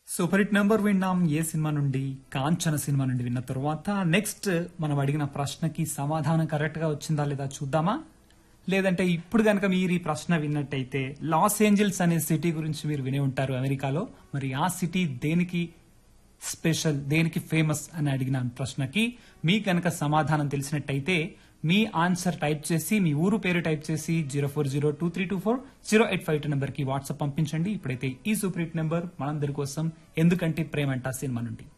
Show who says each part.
Speaker 1: super hit number విన్నాం ఏ cinema నుండి Kanchana cinema నుండి విన్న తర్వాత నెక్స్ట్ మనం అడిగిన ప్రశ్నకి సమాధానం కరెక్ట్ గా వచ్చిందా లేదా చూద్దామా లేదంటే ఇప్పుడు కనుక మీరు ఈ ప్రశ్న విన్నట్టయితే లాస్ ఏంజల్స్ అనే సిటీ గురించి మీరు వినే ఉంటారు అమెరికాలో మరి ఆ సిటీ దేనికి స్పెషల్ దేనికి ఫేమస్ అని అడిగిన ప్రశ్నకి మీ కనుక సమాధానం తెలిసినట్టయితే మీ ఆన్సర్ టైప్ చేసి మీ ఊరు పేరు టైప్ చేసి zero four zero two three two four zero eight five two number కి వాట్సాప్ పంపించండి ఇప్పుడైతే ఈ సూపర్ హిట్ నెంబర్ మనందరి కోసం ఎందుకంటే ప్రేమంట సినిమా నుండి